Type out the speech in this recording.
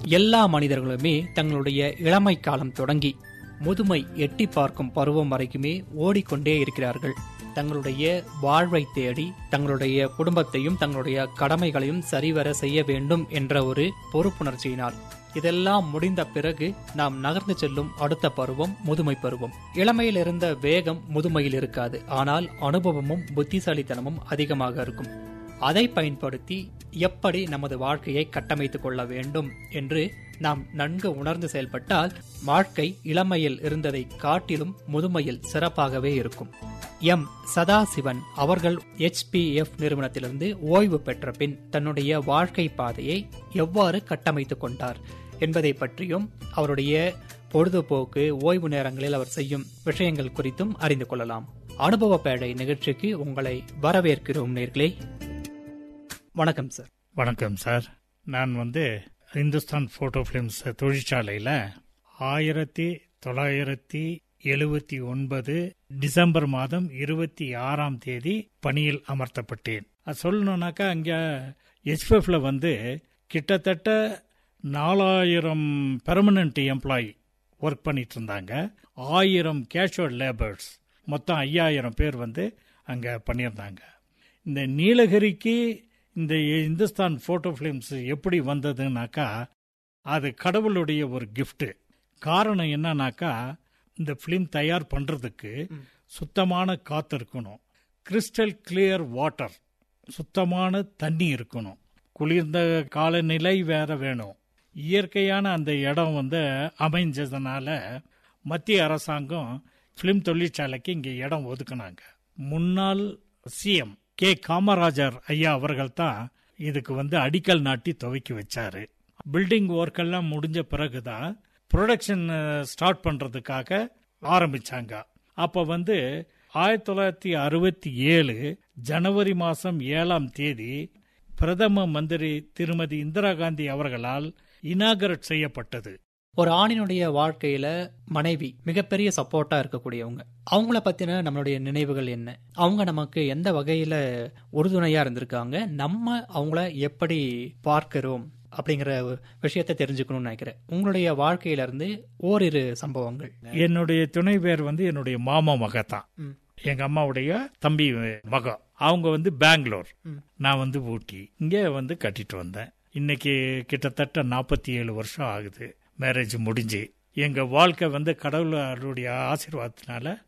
எல்லா மனிதர்களுமே தங்களுடைய இளமை காலம் தொடங்கி முதுமை எட்டி பார்க்கும் பருவம் வரைக்குமே ஓடிக்கொண்டே இருக்கிறார்கள் தங்களுடைய வாழ்வை தேடி தங்களுடைய குடும்பத்தையும் தங்களுடைய கடமைகளையும் சரிவர செய்ய வேண்டும் என்ற ஒரு பொறுப்புணர்ச்சியினால் இதெல்லாம் முடிந்த பிறகு நாம் நகர்ந்து செல்லும் அடுத்த பருவம் முதுமை பருவம் இளமையில் இருந்த வேகம் முதுமையில் இருக்காது ஆனால் அனுபவமும் புத்திசாலித்தனமும் அதிகமாக இருக்கும் அதை பயன்படுத்தி எப்படி நமது வாழ்க்கையை கட்டமைத்துக் கொள்ள வேண்டும் என்று நாம் நன்கு உணர்ந்து செயல்பட்டால் வாழ்க்கை இளமையில் இருந்ததை காட்டிலும் முதுமையில் சிறப்பாகவே இருக்கும் எம் சதாசிவன் அவர்கள் எச்பிஎஃப் நிறுவனத்திலிருந்து ஓய்வு பெற்ற பின் தன்னுடைய வாழ்க்கை பாதையை எவ்வாறு கட்டமைத்துக் கொண்டார் என்பதை பற்றியும் அவருடைய பொழுதுபோக்கு ஓய்வு நேரங்களில் அவர் செய்யும் விஷயங்கள் குறித்தும் அறிந்து கொள்ளலாம் அனுபவ பேழை நிகழ்ச்சிக்கு உங்களை வரவேற்கிறோம் நேர்களே வணக்கம் சார் வணக்கம் சார் நான் வந்து இந்துஸ்தான் போட்டோ பிலிம்ஸ் தொழிற்சாலையில் ஆயிரத்தி தொள்ளாயிரத்தி எழுபத்தி ஒன்பது டிசம்பர் மாதம் இருபத்தி ஆறாம் தேதி பணியில் அமர்த்தப்பட்டேன் அது சொல்லணும்னாக்கா அங்கே எச்எஃப்ல வந்து கிட்டத்தட்ட நாலாயிரம் பெர்மனன்ட் எம்ப்ளாயி ஒர்க் பண்ணிட்டு இருந்தாங்க ஆயிரம் கேஷுவல் லேபர்ஸ் மொத்தம் ஐயாயிரம் பேர் வந்து அங்கே பண்ணியிருந்தாங்க இந்த நீலகிரிக்கு இந்த இந்துஸ்தான் போட்டோ ஃபிலிம்ஸ் எப்படி வந்ததுனாக்கா அது கடவுளுடைய ஒரு கிஃப்ட் காரணம் என்னன்னாக்கா இந்த ஃபிலிம் தயார் பண்ணுறதுக்கு சுத்தமான காற்று இருக்கணும் கிறிஸ்டல் கிளியர் வாட்டர் சுத்தமான தண்ணி இருக்கணும் குளிர்ந்த காலநிலை வேற வேணும் இயற்கையான அந்த இடம் வந்து அமைஞ்சதுனால மத்திய அரசாங்கம் ஃபிலிம் தொழிற்சாலைக்கு இங்கே இடம் ஒதுக்குனாங்க முன்னாள் சிஎம் கே காமராஜர் ஐயா அவர்கள் தான் இதுக்கு வந்து அடிக்கல் நாட்டி துவக்கி வச்சாரு பில்டிங் ஒர்க் எல்லாம் முடிஞ்ச பிறகுதான் ப்ரொடக்ஷன் ஸ்டார்ட் பண்றதுக்காக ஆரம்பிச்சாங்க அப்ப வந்து ஆயிரத்தி தொள்ளாயிரத்தி அறுபத்தி ஏழு ஜனவரி மாசம் ஏழாம் தேதி பிரதம மந்திரி திருமதி இந்திரா காந்தி அவர்களால் இனாகரேட் செய்யப்பட்டது ஒரு ஆணினுடைய வாழ்க்கையில மனைவி மிகப்பெரிய சப்போர்ட்டா இருக்கக்கூடியவங்க அவங்கள பத்தின நம்மளுடைய நினைவுகள் என்ன அவங்க நமக்கு எந்த வகையில உறுதுணையா இருந்திருக்காங்க நம்ம அவங்கள எப்படி பார்க்கிறோம் அப்படிங்கிற விஷயத்தை தெரிஞ்சுக்கணும்னு நினைக்கிறேன் உங்களுடைய வாழ்க்கையில இருந்து ஓரிரு சம்பவங்கள் என்னுடைய துணை பேர் வந்து என்னுடைய மாமா மக தான் ம். எங்க அம்மாவுடைய தம்பி மகம் அவங்க வந்து பெங்களூர் ம். நான் வந்து ஊட்டி இங்கே வந்து கட்டிட்டு வந்தேன் இன்னைக்கு கிட்டத்தட்ட நாற்பத்தி ஏழு வருஷம் ஆகுது மேரேஜ் முடிஞ்சு எங்க வாழ்க்கை வந்து கடவுளுடைய ஆசீர்வாதத்தினால